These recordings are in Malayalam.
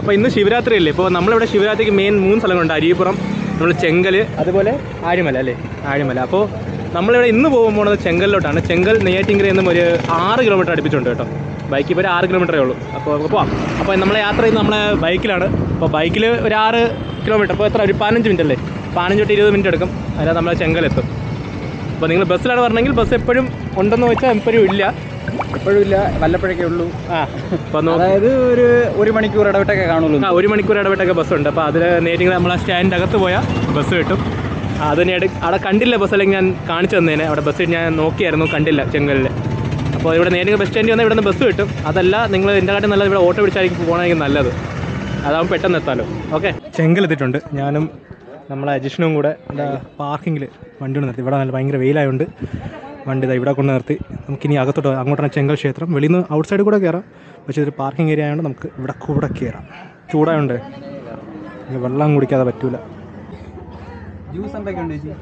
അപ്പോൾ ഇന്ന് ശിവരാത്രി അല്ലേ ഇപ്പോൾ നമ്മളിവിടെ ശിവരാത്രിക്ക് മെയിൻ മൂന്ന് സ്ഥലങ്ങളുണ്ട് അരിയപ്പുറം നമ്മൾ ചെങ്കൽ അതുപോലെ ആഴിമല അല്ലേ ആഴിമല അപ്പോൾ നമ്മളിവിടെ ഇന്ന് പോകാൻ പോകുന്നത് ചെങ്കലിലോട്ടാണ് ചെങ്കൽ നെയ്യാറ്റിങ്കരയിൽ നിന്നും ഒരു ആറ് കിലോമീറ്റർ അടുപ്പിച്ചുണ്ട് കേട്ടോ ബൈക്കിൽ ഇപ്പോൾ ഒരു ആറ് കിലോമീറ്ററേ ഉള്ളൂ അപ്പോൾ നമുക്ക് പോവാം അപ്പോൾ നമ്മളെ യാത്ര ചെയ്യുന്നത് നമ്മളെ ബൈക്കിലാണ് അപ്പോൾ ബൈക്കിൽ ഒരു ആറ് കിലോമീറ്റർ അപ്പോൾ എത്ര ഒരു പതിനഞ്ച് മിനിറ്റ് അല്ലേ പതിനഞ്ച് തൊട്ട് ഇരുപത് മിനിറ്റ് എടുക്കും അതിനകത്ത് നമ്മളെ ചെങ്കലെത്തും അപ്പോൾ നിങ്ങൾ ബസ്സിലാണ് പറഞ്ഞെങ്കിൽ ബസ് എപ്പോഴും ഉണ്ടെന്ന് വെച്ചാൽ എപ്പോഴും ഇല്ല എപ്പോഴും ഇല്ല വല്ലപ്പോഴൊക്കെ ഉള്ളൂ ആ അപ്പോൾ നോക്കാം അതായത് ഒരു ഒരു മണിക്കൂർ ഇടവിട്ടൊക്കെ കാണുള്ളൂ ആ ഒരു മണിക്കൂർ ഇടവിട്ടൊക്കെ ബസ്സുണ്ട് അപ്പോൾ അതിൽ നേരിട്ട് നമ്മളെ സ്റ്റാൻഡിൻ്റെ അകത്ത് പോയാൽ ബസ് കിട്ടും ആ, അതിന് ഇട അവിടെ കണ്ടില്ല ബസ് അല്ലെങ്കിൽ ഞാൻ കാണിച്ചു തന്നേനെ അവിടെ ബസ് ഞാൻ നോക്കിയായിരുന്നു കണ്ടില്ല ചെങ്കലിൽ അപ്പോൾ ഇവിടെ നേരിട്ട് ബസ് സ്റ്റാൻഡിൽ വന്നാൽ ഇവിടെ നിന്ന് ബസ് കിട്ടും അതല്ല നിങ്ങൾ എൻ്റെ കാട്ടിൽ നല്ലത് ഇവിടെ ഓട്ടോ പിടിച്ചായിരിക്കും പോകണമെങ്കിൽ നല്ലത് അതാകുമ്പോൾ പെട്ടെന്ന് എത്താലോ ഓക്കെ ചെങ്കലെത്തിയിട്ടുണ്ട് ഞാനും നമ്മളെ ജിഷ്ണുവും കൂടെ എന്താ പാർക്കിങ്ങിൽ വണ്ടി കൊണ്ട് നിർത്തി ഇവിടെ നല്ല ഭയങ്കര വെയിലായതുകൊണ്ട് വണ്ടി ഇതാ ഇവിടെ കൊണ്ട് നിർത്തി നമുക്കിനി അകത്തോട്ട് പോകാം. അങ്ങോട്ടാണ് ചെങ്കൽ ക്ഷേത്രം വെളിയിൽ നിന്ന് ഔട്ട് സൈഡ് കൂടെ കയറാം പക്ഷേ ഇതൊരു പാർക്കിംഗ് ഏരിയ ആയതുകൊണ്ട് നമുക്ക് ഇവിടെ കൂടെ കയറാം ചൂടായതുകൊണ്ട് ഇനി വെള്ളം കുടിക്കാതെ പറ്റൂല ജ്യൂസ് എന്തൊക്കെയുണ്ട് ചേച്ചി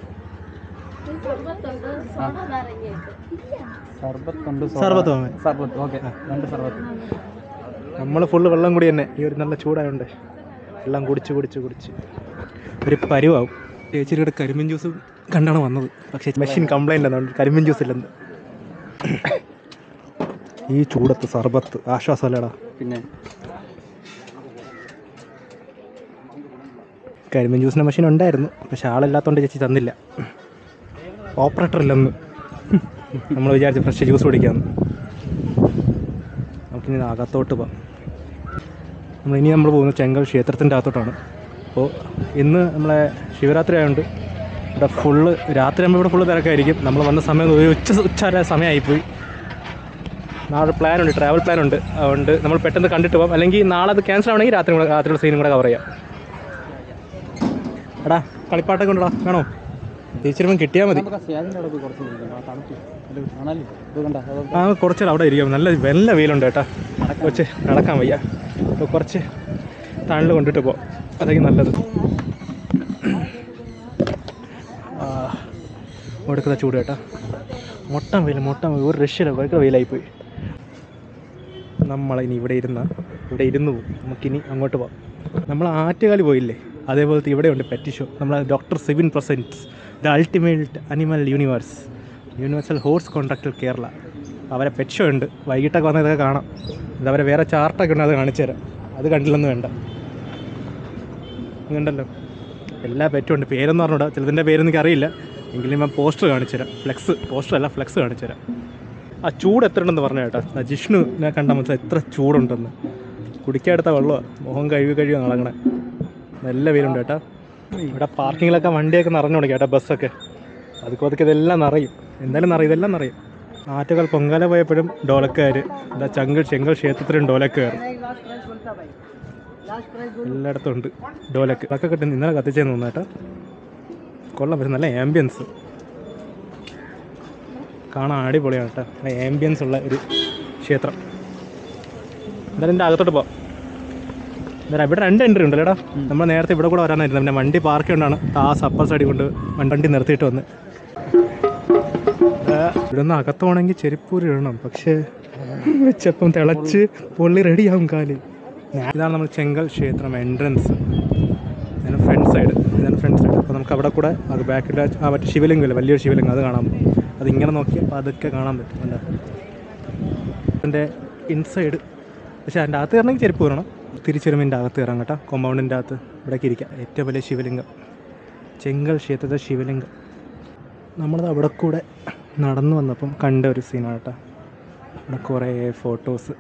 സർബത്തുണ്ട് സർബത്ത് വാങ്ങാൻ. സർബത്ത് ഓക്കെ രണ്ട് സർബത്ത് നമ്മൾ ഫുള്ള് വെള്ളം കൂടി തന്നെ ഈ ഒരു നല്ല ചൂടായതുകൊണ്ട് വെള്ളം കുടിച്ച് കുടിച്ച് കുടിച്ച് ഒരു പരുവാവും ചേച്ചിയുടെ കരിമ്പിൻ ജ്യൂസ് കണ്ടാണ് വന്നത് പക്ഷേ മെഷീൻ കംപ്ലൈൻ്റ് അതുകൊണ്ട് കരിമ്പിൻ ജ്യൂസ് ഇല്ലെന്ന് ഈ ചൂടത്ത് സർബത്ത് ആശ്വാസമല്ലേടാ പിന്നെ കരിമ്പിൻ ജ്യൂസിൻ്റെ മെഷീൻ ഉണ്ടായിരുന്നു പക്ഷെ ആളില്ലാത്തതുകൊണ്ട് ചേച്ചി തന്നില്ല ഓപ്പറേറ്റർ ഇല്ലെന്ന് നമ്മൾ വിചാരിച്ച് ഫ്രഷ് ജ്യൂസ് കുടിക്കാമെന്ന് നമുക്കിനി അകത്തോട്ട് പോകാം നമ്മൾ ഇനി നമ്മൾ പോകുന്നത് ചെങ്കൽ ക്ഷേത്രത്തിൻ്റെ അകത്തോട്ടാണ് അപ്പോൾ ഇന്ന് നമ്മളെ ശിവരാത്രി ആയതുകൊണ്ട് ഇവിടെ ഫുള്ള് രാത്രി ആകുമ്പോൾ ഇവിടെ ഫുള്ള് തിരക്കായിരിക്കും നമ്മൾ വന്ന സമയം ഒരു ഉച്ച ഉച്ച വരെ സമയമായിപ്പോയി നാളെ പ്ലാൻ ഉണ്ട് ട്രാവൽ പ്ലാൻ ഉണ്ട് അതുകൊണ്ട് നമ്മൾ പെട്ടെന്ന് കണ്ടിട്ട് പോകാം അല്ലെങ്കിൽ നാളെ അത് ക്യാൻസൽ ആവണമെങ്കിൽ രാത്രി കൂടെ രാത്രിയുള്ള സീനും കൂടെ കവർ ചെയ്യാം എടാ കളിപ്പാട്ടൊക്കെ ഉണ്ടടാ വേണോ ടീച്ചറും കിട്ടിയാൽ മതി നമുക്ക് സ്റ്റേജിൻ്റെ അവിടെ പോയി കുറച്ച് ഇരിക്കണം. ആ തണുപ്പ് ഇത് കാണാല്ലേ ഇത് കണ്ട അത് ആ കുറച്ച് അവിടെ ഇരിക്കാം നല്ല നല്ല വെയിലുണ്ട് കേട്ടാ കുറച്ച് നടക്കാൻ വയ്യ അപ്പോൾ കുറച്ച് തണൽ കൊണ്ടിട്ട് പോ അതായിരിക്കും നല്ലത് ആ, ഒടുക്കുന്ന ചൂട് കേട്ടാ മൊട്ടം വെയിൽ മൊട്ടം വെയിൽ ഒരു രക്ഷയില്ല ഭയങ്കര വെയിലായിപ്പോയി നമ്മളിനി ഇവിടെ ഇരുന്ന ഇവിടെ ഇരുന്ന് പോകും നമുക്കിനി അങ്ങോട്ട് പോകാം നമ്മൾ ആറ്റുകാലി പോയില്ലേ അതേപോലത്തെ ഇവിടെയുണ്ട് പെറ്റി ഷോ നമ്മൾ doctor Sivin presents the ultimate animal universe universal horse contractor Kerala അവരെ പെറ്റ് ഷോ ഉണ്ട് വൈകിട്ടൊക്കെ വന്നാൽ ഇതൊക്കെ കാണാം ഇത് അവരെ വേറെ ചാർട്ടൊക്കെ ഉണ്ട് അത് കാണിച്ചു തരാം അത് കണ്ടില്ലെന്ന് വേണ്ട കണ്ടല്ലോ എല്ലാ പെറ്റും ഉണ്ട് പേരൊന്നും പറഞ്ഞൂടാ ചിലതിൻ്റെ പേരൊന്നും എനിക്ക് അറിയില്ല എങ്കിലും ഞാൻ പോസ്റ്റർ കാണിച്ചു തരാം ഫ്ലെക്സ് പോസ്റ്റർ അല്ല ഫ്ലെക്സ് കാണിച്ചു തരാം ആ ചൂട് എത്ര ഉണ്ടെന്ന് പറഞ്ഞു കേട്ടോ ആ ജിഷ്ണുവിനെ കണ്ടാൽ മനസ്സിലായി എത്ര ചൂടുണ്ടെന്ന് കുടിക്കാടുത്ത വെള്ളമാണ് മുഖം കഴുകി കഴുകി നടങ്ങണേ നല്ല വെയിലുണ്ട് കേട്ടോ ഇവിടെ പാർക്കിങ്ങിലൊക്കെ വണ്ടിയൊക്കെ നിറഞ്ഞു തുടങ്ങി കേട്ടോ ബസ്സൊക്കെ അതൊക്കെ അതൊക്കെ ഇതെല്ലാം നിറയും എന്തായാലും നിറയും ഇതെല്ലാം നിറയും ആറ്റുകാൽ പൊങ്കാല പോയപ്പോഴും ഡോലക്കാർ എന്താ ചങ്കൽ ചെങ്കൽ ക്ഷേത്രത്തിലും ഡോലക്കാർ എല്ലായിടത്തും ഉണ്ട് ഡോലക്ക് അതൊക്കെ കിട്ടും ഇന്നലെ കത്തിച്ചേന്ന് തോന്നുന്നു കേട്ടോ കൊള്ളാം പക്ഷെ നല്ല ആംബിയൻസ് കാണാൻ അടിപൊളിയാണ് കേട്ടോ നല്ല ആംബിയൻസ് ഉള്ള ഒരു ക്ഷേത്രം എന്തായാലും എൻ്റെ അകത്തോട്ട് പോവാം എന്തായാലും ഇവിടെ രണ്ട് എൻട്രി ഉണ്ടല്ലോടാ നമ്മൾ നേരത്തെ ഇവിടെ കൂടെ വരാനായിരുന്നു പിന്നെ വണ്ടി പാർക്ക് ചെയ്യണ്ടാണ് ആ സപ്പർ സൈഡിൽ കൊണ്ട് വണ്ടി നിർത്തിയിട്ട് വന്ന് ആ, ഇവിടെ നിന്ന് അകത്ത് പോകണമെങ്കിൽ ചെരുപ്പൂരി ഇടണം പക്ഷേ വെച്ചപ്പം തിളച്ച് പൊള്ളി റെഡിയാവും കാല് ഇതാണ് നമ്മൾ ചെങ്കൽ ക്ഷേത്രം എൻട്രൻസ് ഇതാണ് ഫ്രണ്ട് സൈഡ് ഇതാണ് ഫ്രണ്ട് സൈഡ് അപ്പോൾ നമുക്ക് അവിടെ കൂടെ അത് ബാക്കിൽ ആ മറ്റേ ശിവലിംഗം ഇല്ലേ വലിയൊരു ശിവലിംഗം അത് കാണാം അതിങ്ങനെ നോക്കിയാൽ അപ്പോൾ അതൊക്കെ കാണാൻ പറ്റും അല്ല അതിൻ്റെ ഇൻസൈഡ് പക്ഷേ അതിൻ്റെ അകത്ത് കയറണമെങ്കിൽ ചെരുപ്പ് വരണം തിരിച്ചു വരുമ്പോൾ എൻ്റെ അകത്ത് കയറാം കേട്ടോ കോമ്പൗണ്ടിൻ്റെ അകത്ത് ഇവിടേക്ക് ഇരിക്കാം ഏറ്റവും വലിയ ശിവലിംഗം ചെങ്കൽ ക്ഷേത്രത്തെ ശിവലിംഗം നമ്മളത് അവിടെ കൂടെ നടന്നു വന്നപ്പം കണ്ട ഒരു സീനാണ് കേട്ടോ ഇവിടെ കുറേ ഫോട്ടോസ്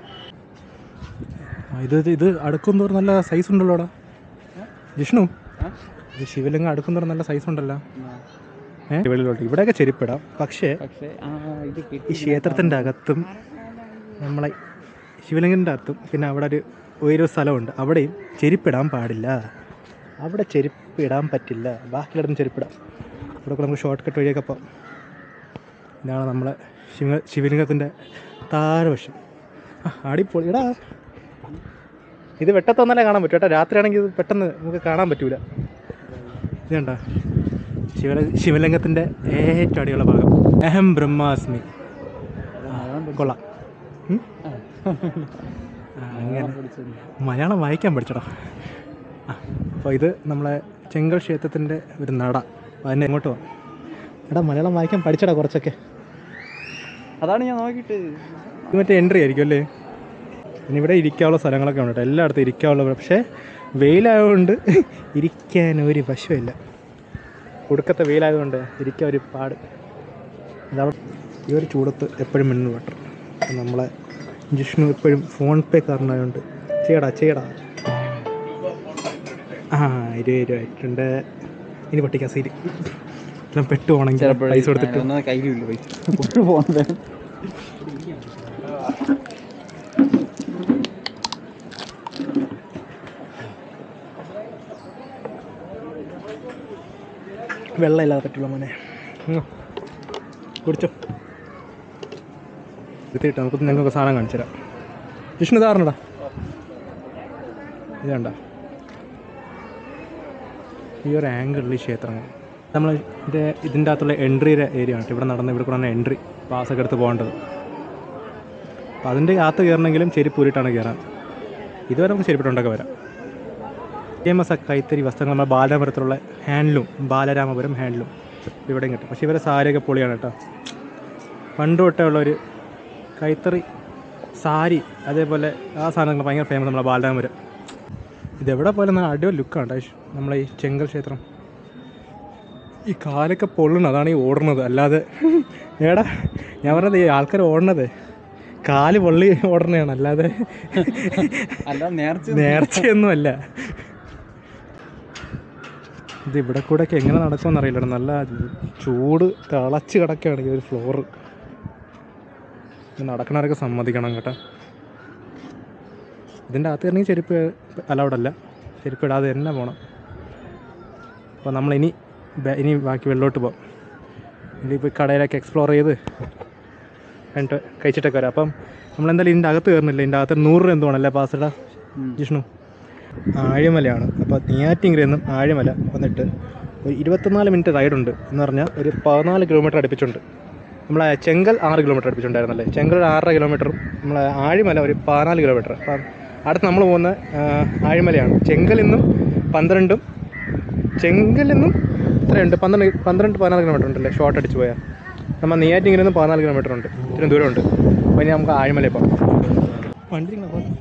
ഇത് ഇത് അടുക്കും തോറും നല്ല സൈസ് ഉണ്ടല്ലോ അവിടെ ജിഷ്ണു ഇത് ശിവലിംഗം അടുക്കും തോറും നല്ല സൈസ് ഉണ്ടല്ലോ ഏഹ് വെളിയിലോട്ട് ഇവിടെയൊക്കെ ചെരുപ്പിടാം പക്ഷേ പക്ഷേ ആ ഇത് ഈ കിട്ടി ക്ഷേത്രത്തിൻ്റെ അകത്തും നമ്മളെ ശിവലിംഗത്തിൻ്റെ അകത്തും പിന്നെ അവിടെ ഒരു ഒരു സ്ഥലമുണ്ട് അവിടെയും ചെരുപ്പിടാൻ പാടില്ല അവിടെ ചെരുപ്പ് ഇടാൻ പറ്റില്ല ബാക്കിയിടത്തും ചെരുപ്പിടാം ഇവിടെ കൂടെ നമുക്ക് ഷോർട്ട് കട്ട് വഴിയൊക്കെ പോകാം ഇതാണ് നമ്മളെ ശിവ ശിവലിംഗത്തിൻ്റെ താരവശം ആ, അടിപൊളി എടാ ഇത് വെട്ടത്തൊന്നല്ലേ കാണാൻ പറ്റും കേട്ടോ രാത്രിയാണെങ്കിൽ ഇത് പെട്ടെന്ന് നമുക്ക് കാണാൻ പറ്റൂല ഇത് കണ്ട ശിവ ശിവലിംഗത്തിൻ്റെ ഏറ്റവും അടിയുള്ള ഭാഗം അഹം ബ്രഹ്മാസ്മി കൊള്ളാം ഉം? ആ, അങ്ങനെ മലയാളം വായിക്കാൻ പഠിച്ചടാ ആ അപ്പോൾ ഇത് നമ്മളെ ചെങ്കൽ ക്ഷേത്രത്തിൻ്റെ ഒരു നട അപ്പോൾ അതിൻ്റെ എങ്ങോട്ട് പോവാം എടാ മലയാളം വായിക്കാൻ പഠിച്ചടാ കുറച്ചൊക്കെ അതാണ് ഞാൻ നോക്കിയിട്ട് ഇത് മറ്റേ എൻട്രി ആയിരിക്കും അല്ലേ പിന്നെ ഇവിടെ ഇരിക്കാനുള്ള സ്ഥലങ്ങളൊക്കെ ഉണ്ട് കേട്ടോ എല്ലായിടത്തും ഇരിക്കാനുള്ള പക്ഷേ വെയിലായതുകൊണ്ട് ഇരിക്കാൻ ഒരു വശമില്ല ഒടുക്കത്തെ വെയിലായതുകൊണ്ട് ഇരിക്കാൻ ഒരു പാട് അതവിടെ ഈ ഒരു ചൂടത്ത് എപ്പോഴും മിന്നൽ വാട്ടർ നമ്മളെ ജിഷ്ണു എപ്പോഴും ഫോൺ പേ കാരണമായതുകൊണ്ട് ചെയ്യടാ ചെയ്യടാ ആ ഇരുപത് രൂപ ആയിട്ടുണ്ട് ഇനി പൊട്ടിക്കാൻ സീറ്റ് എല്ലാം പെട്ടു പോകണമെങ്കിൽ പൈസ കൊടുത്തിട്ട് ഒന്നും കയ്യിലില്ല പൈസ പോകുന്നത് വെള്ളം ഇല്ലാതെ പറ്റുള്ള മോനെ ഉം. കുടിച്ചോ എടുത്തിട്ട് നമുക്ക് നിങ്ങൾക്ക് സാധനം കാണിച്ചു തരാം വിഷ്ണു ഇതാറണടാ ഇത് കണ്ട ഈ ഒരു ആംഗിളിൽ ഈ ക്ഷേത്രങ്ങൾ നമ്മൾ ഇതിൻ്റെ ഇതിൻ്റെ അകത്തുള്ള എൻട്രിയുടെ ഏരിയ ആണ് ഇവിടെ നടന്ന് ഇവിടെ കൂടെ എൻട്രി പാസ്സൊക്കെ എടുത്ത് പോകേണ്ടത് അപ്പോൾ അതിൻ്റെ അകത്ത് കയറണമെങ്കിലും ചെരുപ്പ് ഊരിട്ടാണ് കയറാൻ ഇതുവരെ നമുക്ക് ചെരുപ്പിട്ടുണ്ടൊക്കെ വരാം ഫേമസ് കൈത്തറി വസ്ത്രങ്ങൾ നമ്മുടെ ബാലരാമപുരത്തിലുള്ള ഹാൻഡ്ലൂം ബാലരാമപുരം ഹാൻഡ്ലൂം ഇവിടെയും കിട്ടും പക്ഷേ ഇവരെ സാരിയൊക്കെ പൊളിയാണ് കേട്ടോ പണ്ട് തൊട്ടേ ഉള്ളൊരു കൈത്തറി സാരി അതേപോലെ ആ സാധനങ്ങൾ ഭയങ്കര ഫേമസ് നമ്മുടെ ബാലരാമപുരം ഇതെവിടെ പോയാലും നല്ല അടിപൊളി ലുക്കാണ് കേട്ടോ നമ്മളെ ഈ ചെങ്കൽ ക്ഷേത്രം ഈ കാലൊക്കെ പൊള്ളണം അതാണ് ഈ ഓടുന്നത് അല്ലാതെ ഏടാ ഞാൻ പറഞ്ഞത് ഈ ആൾക്കാർ ഓടണത് കാല് പൊള്ളി ഓടണതാണ് അല്ലാതെ അല്ല നേർച്ച നേർച്ചയൊന്നുമല്ല ഇത് ഇവിടെ കൂടെ ഒക്കെ എങ്ങനെ നടക്കുമെന്ന് അറിയില്ല നല്ല ചൂട് തിളച്ച് കിടക്കുകയാണ് ഈ ഒരു ഫ്ലോറ് നടക്കണവരൊക്കെ സമ്മതിക്കണം കേട്ടോ ഇതിൻ്റെ അകത്ത് കയറണമെങ്കിൽ ചെരുപ്പ് അലൗഡ് അല്ല ചെരുപ്പ് ഇടാതെ തന്നെ പോകണം അപ്പോൾ നമ്മളിനി ബ- ഇനി ബാക്കി വെള്ളോട്ട് പോകാം ഇനിയിപ്പോൾ കടയിലൊക്കെ എക്സ്പ്ലോർ ചെയ്ത് എന്നിട്ട് കഴിച്ചിട്ടൊക്കെ വരാം അപ്പം നമ്മളെന്തായാലും ഇതിൻ്റെ അകത്ത് കയറുന്നില്ല ഇതിൻ്റെ അകത്ത് നൂറ് രൂപ എന്തുവാണല്ലേ പാസട ജിഷ്ണു ആഴിമലയാണ് അപ്പോൾ നെയ്യാറ്റിൻകരയിൽ നിന്നും ആഴിമല വന്നിട്ട് ഒരു ഇരുപത്തിനാല് മിനിറ്റ് റൈഡുണ്ട് എന്ന് പറഞ്ഞാൽ ഒരു പതിനാല് കിലോമീറ്റർ അടുപ്പിച്ചുണ്ട് നമ്മളെ ചെങ്കൽ ആറ് കിലോമീറ്റർ അടുപ്പിച്ചുണ്ടായിരുന്നല്ലേ ചെങ്കൽ ഒരു ആറര കിലോമീറ്ററും നമ്മളെ ആഴിമല ഒരു പതിനാല് കിലോമീറ്റർ അപ്പം അടുത്ത് നമ്മൾ പോകുന്ന ആ, ആഴിമലയാണ് ചെങ്കലിൽ നിന്നും പന്ത്രണ്ടും ചെങ്കലിൽ നിന്നും എത്രയുണ്ട് പന്ത്രണ്ട് പന്ത്രണ്ട് പതിനാല് കിലോമീറ്റർ ഉണ്ടല്ലേ ഷോർട്ട് അടിച്ച് പോയാൽ നമ്മൾ നെയ്യാറ്റിൻകരയിൽ നിന്ന് പതിനാല് കിലോമീറ്റർ ഉണ്ട് ഇത്രയും ദൂരമുണ്ട് അപ്പോൾ ഇനി നമുക്ക് ആഴിമലയിൽ പോകാം വണ്ടി ഇങ്ങനെ പോകാം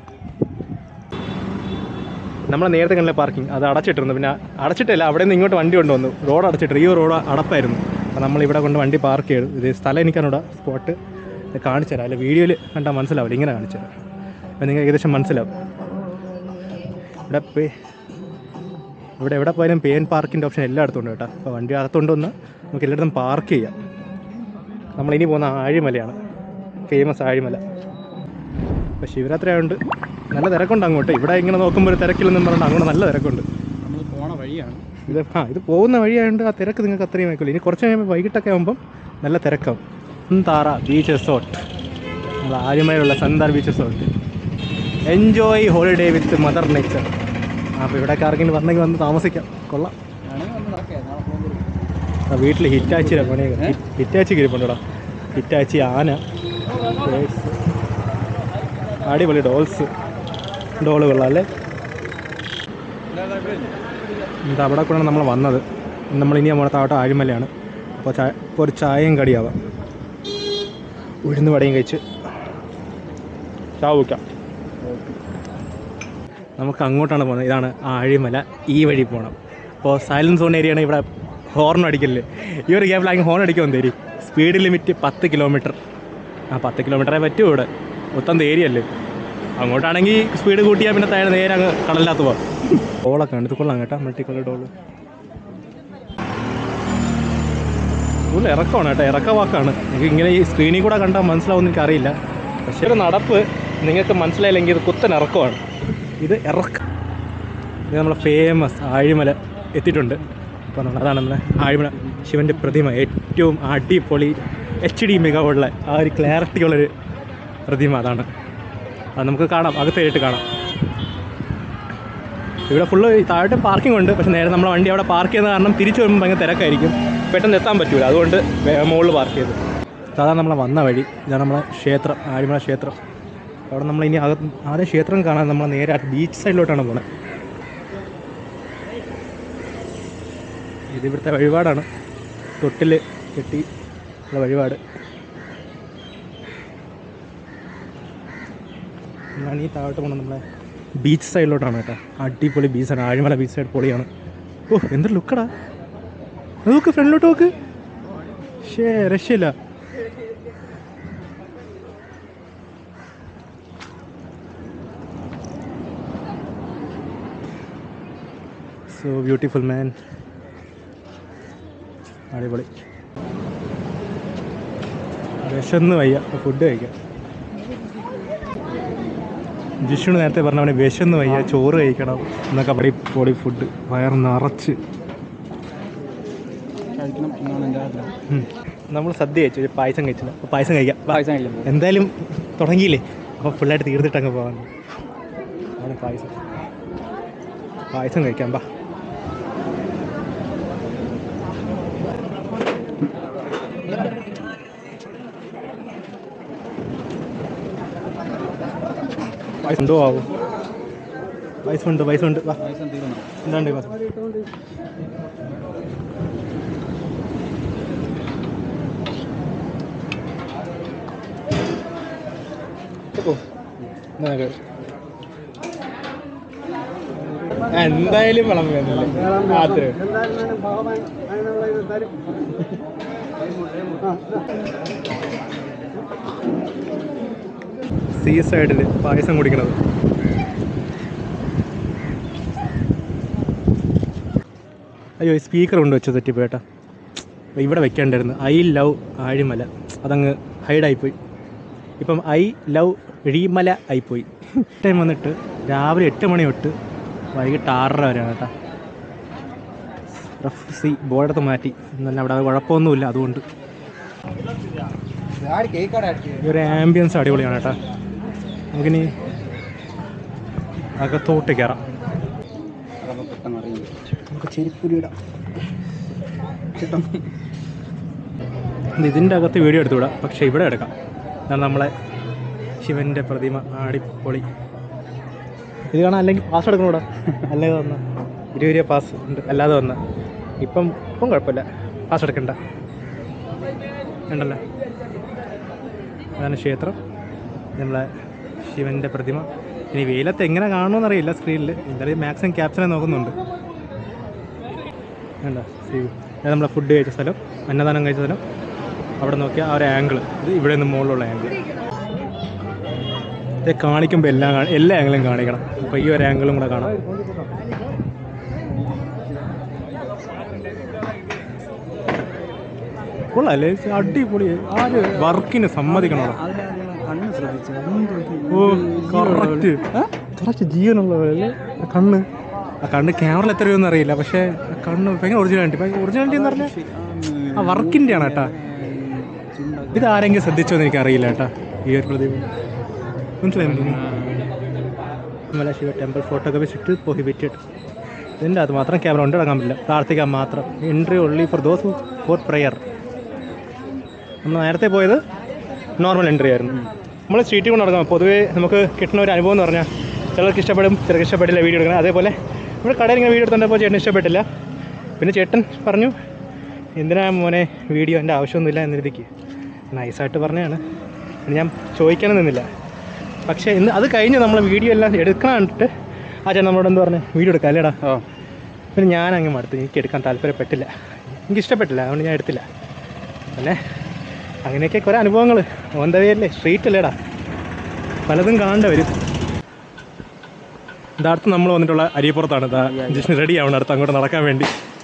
നമ്മൾ നേരത്തെ കണ്ടില്ല പാർക്കിംഗ് അത് അടച്ചിട്ടിരുന്നു പിന്നെ അടച്ചിട്ടില്ല അവിടെ നിന്ന് ഇങ്ങോട്ട് വണ്ടി കൊണ്ടുവന്നു റോഡ് അടച്ചിട്ട് ഈ റോഡ് അടപ്പായിരുന്നു അപ്പോൾ നമ്മൾ ഇവിടെ കൊണ്ട് വണ്ടി പാർക്ക് ചെയ്തു ഇത് സ്ഥലം എനിക്കാണോടാ സ്പോട്ട് കാണിച്ചു തരാം അല്ല വീഡിയോയിൽ കണ്ടാൽ മനസ്സിലാവില്ല ഇങ്ങനെ കാണിച്ചു തരാം അപ്പോൾ നിങ്ങൾക്ക് ഏകദേശം മനസ്സിലാവും ഇവിടെ പേ ഇവിടെ എവിടെ പോയാലും പേ ആൻഡ് പാർക്കിൻ്റെ ഓപ്ഷൻ എല്ലായിടത്തും ഉണ്ട് കേട്ടോ അപ്പോൾ വണ്ടി അകത്തുകൊണ്ട് വന്ന് നമുക്ക് എല്ലായിടത്തും പാർക്ക് ചെയ്യാം നമ്മളിനി പോകുന്ന ആഴിമലയാണ് ഫേമസ് ആഴിമല അപ്പോൾ ശിവരാത്രി ആയതുകൊണ്ട് നല്ല തിരക്കുണ്ട് അങ്ങോട്ട് ഇവിടെ ഇങ്ങനെ നോക്കുമ്പോൾ ഒരു തിരക്കില്ലെന്നും പറഞ്ഞാൽ അങ്ങോട്ട് നല്ല തിരക്കുണ്ട് നമ്മൾ പോണ വഴിയാണ് ഇത് ആ ഇത് പോകുന്ന വഴിയായതുകൊണ്ട് ആ തിരക്ക് നിങ്ങൾക്ക് അത്രയും ആയിക്കില്ല ഇനി കുറച്ച് കഴിയുമ്പോൾ വൈകിട്ടൊക്കെ ആകുമ്പം നല്ല തിരക്കാവും സന്താറ ബീച്ച് റിസോർട്ട് നമ്മൾ ആദ്യമായുള്ള Santhar beach resort enjoy holiday with mother nature അപ്പോൾ ഇവിടെയൊക്കെ ആർക്കെങ്കിലും വന്നെങ്കിൽ വന്ന് താമസിക്കാം കൊള്ളാം ആണെങ്കിൽ വന്ന് നടക്കേ നാളെ പോകുമ്പോൾ ആ വീട്ടിൽ ഹിറ്റാച്ചിയുടെ പണിയൊക്കെ ഹിറ്റാച്ചി കിരിപ്പുണ്ടോടാ ഹിറ്റാച്ചി ആന birds. അടിപൊളി ഡോൾസ് ഡോള് കൊള്ളാം അല്ലേ ഇത് അവിടെ കൂടെ നമ്മൾ വന്നത് നമ്മൾ ഇനി നമ്മുടെ താവട്ട ആഴിമലയാണ് അപ്പോൾ ചായ ഇപ്പോൾ ഒരു ചായയും കടിയാവാം ഉഴുന്ന് വടയും കഴിച്ച് ചാവ് വയ്ക്കാം നമുക്ക് അങ്ങോട്ടാണ് പോകുന്നത് ഇതാണ് ആഴിമല ഈ വഴി പോകണം അപ്പോൾ സൈലൻസ് സോൺ ഏരിയയാണ് ഇവിടെ ഹോർൺ അടിക്കല്ലേ ഈ ഒരു ഗ്യാപ്പിൽ ഹോൺ അടിക്കുമെന്ന് തരും സ്പീഡ് ലിമിറ്റ് പത്ത് കിലോമീറ്റർ ആ പത്ത് കിലോമീറ്ററേ പറ്റൂ ഇവിടെ മൊത്തം ഏരിയ അല്ലേ അങ്ങോട്ടാണെങ്കിൽ സ്പീഡ് കൂട്ടിയാൽ പിന്നെ താഴെ നേരെ അങ്ങ് കടലിനകത്ത് പോകാം ഡോളൊക്കെ ഉണ്ട് ഇത് കൊള്ളാം കേട്ടോ മൾട്ടി കളർ ഡോള് ഫുൾ ഇറക്കമാണ് കേട്ടോ ഇറക്ക വാക്കാണ് നിങ്ങൾക്ക് ഇങ്ങനെ ഈ സ്ക്രീനിൽ കൂടെ കണ്ടാൽ മനസ്സിലാവുമെന്ന് എനിക്കറിയില്ല പക്ഷേ ഒരു നടപ്പ് നിങ്ങൾക്ക് മനസ്സിലായില്ലെങ്കിൽ ഇത് കുത്തൻ ഇറക്കമാണ് ഇത് ഇറക്ക ഇത് നമ്മളെ ഫേമസ് ആഴിമല എത്തിയിട്ടുണ്ട് അപ്പോൾ നമ്മൾ അതാണ് നമ്മുടെ ആഴിമല ശിവൻ്റെ പ്രതിമ ഏറ്റവും അടിപൊളി എച്ച് ഡി മികവുള്ള ആ ഒരു ക്ലാരിറ്റി ഉള്ളൊരു പ്രതിമ അതാണ് അത് നമുക്ക് കാണാം അകത്തേറിയിട്ട് കാണാം ഇവിടെ ഫുള്ള് താഴോട്ട് പാർക്കിംഗ് ഉണ്ട് പക്ഷേ നേരെ നമ്മുടെ വണ്ടി അവിടെ പാർക്ക് ചെയ്യുന്ന കാരണം തിരിച്ചു വരുമ്പോൾ ഭയങ്കര തിരക്കായിരിക്കും പെട്ടെന്ന് എത്താൻ പറ്റില്ല അതുകൊണ്ട് മുകളിൽ പാർക്ക് ചെയ്തു സാധാരണ നമ്മളെ വന്ന വഴി ഇതാണ് നമ്മളെ ക്ഷേത്രം ആഴിമല ക്ഷേത്രം അവിടെ നമ്മൾ ഇനി അകത്ത് ആദ്യം ക്ഷേത്രം കാണാൻ നമ്മൾ നേരെ ബീച്ച് സൈഡിലോട്ടാണ് പോണത് ഇത് ഇവിടുത്തെ വഴിപാടാണ് തൊട്ടിൽ കെട്ടി ഉള്ള വഴിപാട് എന്നാണ് ഈ താഴോട്ട് പോകണം നമ്മളെ ബീച്ച് സൈഡിലോട്ടാണ് കേട്ടോ അടിപൊളി ബീച്ചാണ് ആഴിമല ബീച്ച് സൈഡ് പൊളിയാണ് ഓ എന്തൊരു ലുക്കടാ നോക്ക് ഫ്രണ്ടിലോട്ട് നോക്ക് ഷേ രക്ഷയില്ല സോ ബ്യൂട്ടിഫുൾ മാൻ അടിപൊളി വിശന്ന് വയ്യ ഫുഡ് കഴിക്കാം ജിഷുണ് നേരത്തെ പറഞ്ഞവനെ വിശന്ന് വയ്യ ചോറ് കഴിക്കണം എന്നൊക്കെ പറയും പൊടി ഫുഡ് വയർ നിറച്ച് കഴിക്കണം എന്നാണ് എൻ്റെ ആഗ്രഹം നമ്മൾ സദ്യ കഴിച്ചു ഒരു പായസം കഴിച്ചില്ല അപ്പോൾ പായസം കഴിക്കാം വാ. പായസം കഴിക്കാൻ എന്തായാലും തുടങ്ങിയില്ലേ അപ്പോൾ ഫുള്ളായിട്ട് തീർത്തിട്ട് അങ്ങ് പോകാൻ ആണ് പായസം പായസം കഴിക്കാം ബാ പായസം എന്തോ ആവും പായസം ഉണ്ട് പായസം ഉണ്ട് വാ പായസം തീർന്നു എന്താണ്ട് പായസം ഓ എന്നാ കേറ്. ആ, എന്തായാലും വളം വേണ്ടല്ലേ രാത്രി സീ സൈഡിൽ പായസം കുടിക്കണത് അയ്യോ സ്പീക്കർ കൊണ്ട് വെച്ച് തെറ്റിപ്പോയേട്ടാ ഇവിടെ വെക്കേണ്ടായിരുന്നു ഐ ലവ് ആഴിമല അതങ്ങ് ഹൈഡായിപ്പോയി ഇപ്പം ഐ ലവ് ഇഴിമല ആയിപ്പോയി ടൈം വന്നിട്ട് രാവിലെ എട്ട് മണി തൊട്ട് വൈകിട്ട് ആറര വരെയാണ് കേട്ടോ റഫ് സി ബോർഡത്ത് മാറ്റി എന്നല്ല അവിടെ കുഴപ്പമൊന്നുമില്ല അതുകൊണ്ട് ഈ ഒരു ആംബിയൻസ് അടിപൊളിയാണ് കേട്ടോ നമുക്കിനി അകത്തോട്ട് കയറാം അതൊക്കെ പെട്ടെന്ന് അറിയില്ല നമുക്ക് ചെരിപ്പുരി ഇടാം കിട്ടും ഇതിൻ്റെ അകത്ത് വീഡിയോ എടുത്തുവിടാം പക്ഷേ ഇവിടെ എടുക്കാം കാരണം നമ്മളെ ശിവൻ്റെ പ്രതിമ ആടിപ്പൊളി ഇത് കാണാൻ അല്ലെങ്കിൽ പാസ് എടുക്കണൂടാ അല്ലാതെ വന്ന ഇരുപത് രൂപ പാസ് ഉണ്ട് അല്ലാതെ വന്ന ഇപ്പം ഇപ്പം കുഴപ്പമില്ല പാസ് എടുക്കണ്ട ഉണ്ടല്ലോ അതാണ് ക്ഷേത്രം നമ്മളെ ശിവൻ്റെ പ്രതിമ ഇനി വെയിലത്ത് എങ്ങനെ കാണുമെന്നറിയില്ല സ്ക്രീനിൽ എന്തായാലും മാക്സിമം ക്യാപ്ഷനെ നോക്കുന്നുണ്ട് വേണ്ട സീ ഇത് നമ്മളെ ഫുഡ് കഴിച്ച സ്ഥലം അന്നദാനം കഴിച്ച സ്ഥലം അവിടെ നോക്കിയാൽ ആ ഒരു ആംഗിൾ ഇത് ഇവിടെ നിന്ന് മുകളിലുള്ള ആംഗിൾ ഇത് കാണിക്കുമ്പോൾ എല്ലാം കാണി- എല്ലാ ആംഗിളും കാണിക്കണം അപ്പോൾ ഈ ഒരു ആംഗിളും കൂടെ കാണാം കൊള്ളാല്ലേ അടിപൊളി ആര് വർക്കിന് സമ്മതിക്കണോ കണ്ണ് ശ്രദ്ധിച്ചു ഓ കറക്റ്റ് കറക്റ്റ് ജീവനുള്ള പോലെ കണ്ണ് ആ കണ്ണ് ക്യാമറയിൽ എത്ര രൂപയൊന്നും അറിയില്ല പക്ഷേ ആ കണ്ണ് ഭയങ്കര ഒറിജിനാലിറ്റി ഭയങ്കര ഒറിജിനാലിറ്റി എന്ന് പറഞ്ഞാൽ ആ വർക്കിൻ്റെ ആണ് കേട്ടാ ഇത് ആരെങ്കിലും ശ്രദ്ധിച്ചോ എന്ന് എനിക്ക് അറിയില്ല കേട്ടാ ഈ ഒരു പ്രതിമ മനസ്സിലായി മല Shiva temple photography strict prohibited ഇതിൻ്റെ അത് മാത്രം ക്യാമറ കൊണ്ട് ഇറങ്ങാൻ പറ്റില്ല പ്രാർത്ഥിക്കാൻ മാത്രം entry only for those for prayer നമ്മൾ നേരത്തെ പോയത് നോർമൽ എൻട്രി ആയിരുന്നു നമ്മൾ സ്ട്രീറ്റിൽ കൊണ്ട് നടക്കാം പൊതുവേ നമുക്ക് കിട്ടുന്ന ഒരു അനുഭവം എന്ന് പറഞ്ഞാൽ ചിലർക്ക് ഇഷ്ടപ്പെടും ചിലർക്ക് ഇഷ്ടപ്പെട്ടില്ല വീഡിയോ എടുക്കണം അതേപോലെ ഇവിടെ കടയിൽ ഇങ്ങനെ വീഡിയോ എടുത്തുകൊണ്ടപ്പോൾ ചേട്ടൻ ഇഷ്ടപ്പെട്ടില്ല പിന്നെ ചേട്ടൻ പറഞ്ഞു എന്തിനാ മോനെ വീഡിയോ എൻ്റെ ആവശ്യമൊന്നുമില്ല എന്ന രീതിക്ക് നൈസായിട്ട് പറഞ്ഞതാണ് പിന്നെ ഞാൻ ചോദിക്കാനും നിന്നില്ല പക്ഷേ ഇന്ന് അത് കഴിഞ്ഞ് നമ്മൾ വീഡിയോ എല്ലാം എടുക്കണം കണ്ടിട്ട് ആ ചേട്ടൻ നമ്മളോട് എന്ത് പറഞ്ഞു വീഡിയോ എടുക്കാം അല്ലേടാ ഓ പിന്നെ ഞാൻ അങ്ങ് മടുത്തു എനിക്ക് എടുക്കാൻ താല്പര്യപ്പെട്ടില്ല എനിക്ക് ഇഷ്ടപ്പെട്ടില്ല അതുകൊണ്ട് ഞാൻ എടുത്തില്ല പിന്നെ അങ്ങനെയൊക്കെ കുറേ അനുഭവങ്ങൾ ഓന്തവയല്ലേ സ്ട്രീറ്റ് അല്ലേടാ പലതും കാണേണ്ട വരും ഇതാ അടുത്ത് നമ്മൾ വന്നിട്ടുള്ള അരിയപ്പുറത്താണ് ഇതാ ജസ്റ്റ് റെഡി ആവണം അടുത്ത് അങ്ങോട്ട് നടക്കാൻ വേണ്ടി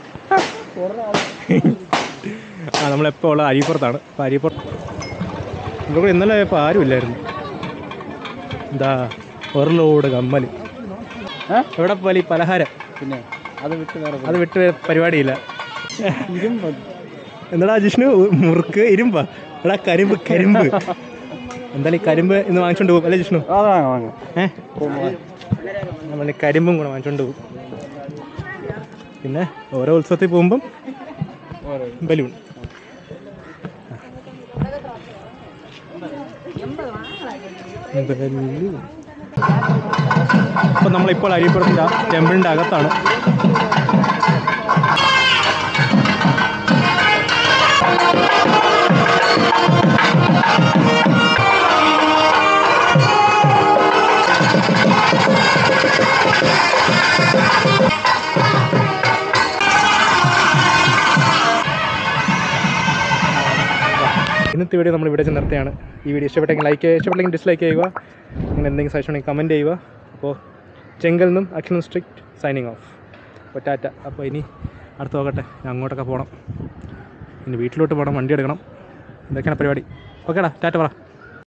ആ നമ്മളെപ്പോൾ ഉള്ള അരിയപ്പുറത്താണ് അപ്പോൾ അരിയപ്പുറത്ത് ഇവിടെ ഇന്നലെ ഇപ്പോൾ ആരുമില്ലായിരുന്നു എന്താ ഒരു ലോഡ് കമ്മൽ ഏ? എവിടെ പോലെ ഈ പലഹാരം പിന്നെ അത് വിട്ട് വേറെ അത് വിട്ട് പരിപാടിയില്ല ഇരുമ്പ് എന്താടാ ജിഷ്ണു മുറുക്ക് ഇരുമ്പാ എടാ കരിമ്പ് കരിമ്പ് എന്തായാലും ഈ കരിമ്പ് ഇന്ന് വാങ്ങിച്ചോണ്ട് പോകും അല്ലേ ജിഷ്ണു അത് വാങ്ങാം വാങ്ങാം ഏഹ് നമ്മൾ കരിമ്പും കൂടെ വാങ്ങിച്ചോണ്ട് പോകും പിന്നെ ഓരോ ഉത്സവത്തിൽ പോകുമ്പം ബലൂൺ അപ്പോൾ നമ്മളിപ്പോൾ അരിപ്പുറത്തിൻ്റെ ടെമ്പിളിൻ്റെ അകത്താണ് ഇന്നത്തെ വീഡിയോ നമ്മൾ ഇവിടെ വെച്ച് നിർത്തുകയാണ് ഈ വീഡിയോ ഇഷ്ടപ്പെട്ടെങ്കിൽ ലൈക്ക് ചെയ്യുക ഇഷ്ടപ്പെട്ടെങ്കിൽ ഡിസ്ലൈക്ക് ചെയ്യുക നിങ്ങൾ എന്തെങ്കിലും സജഷൻ ഉണ്ടെങ്കിൽ കമൻറ്റ് ചെയ്യുക അപ്പോൾ ചെങ്കൽ നിന്നും അഖിൽ സ്ട്രിക്റ്റ് സൈനിങ് ഓഫ് അപ്പോൾ ടാറ്റ അപ്പോൾ ഇനി അടുത്ത് നോക്കട്ടെ ഞാൻ അങ്ങോട്ടൊക്കെ പോകണം ഇനി വീട്ടിലോട്ട് പോകണം വണ്ടി എടുക്കണം ഇതൊക്കെയാണ് പരിപാടി ഓക്കേടാ ടാറ്റ പറ